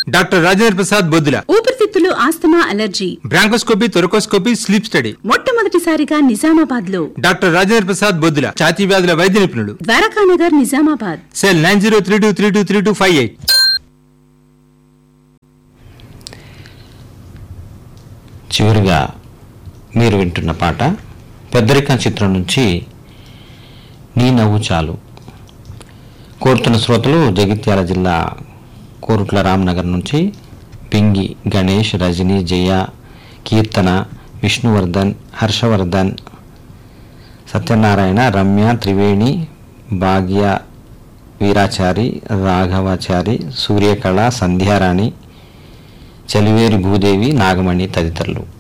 doctor Rajendra Prasad Boddula ఊపిరితిత్తులు asthma allergy bronchoscopy thoracoscopy sleep study మొట్టమొదటిసారిగా నిజామాబాద్ లో డాక్టర్ రాజేంద్ర ప్రసాద్ బొద్దుల ఛాతీ వ్యాధుల వైద్య నిపుణులు Dwarakanagar Nizamabad cell nine zero three two three two three two five eight చివరిగా మీరు వింటున్న పాట పెద్దరికం చిత్రం నుంచి నీ నవ్వు చాలు కోరుతున్న శ్రోతలు జగిత్యాల జిల్లా కోరుట్ల రామ్నగర్ నుంచి పింగి గణేష్ రజని జయ కీర్తన విష్ణువర్ధన్ హర్షవర్ధన్ సత్యనారాయణ రమ్య త్రివేణి భాగ్య వీరాచారి రాఘవాచారి సూర్యకళ సంధ్యారాణి చలివేరి భూదేవి నాగమణి తదితరులు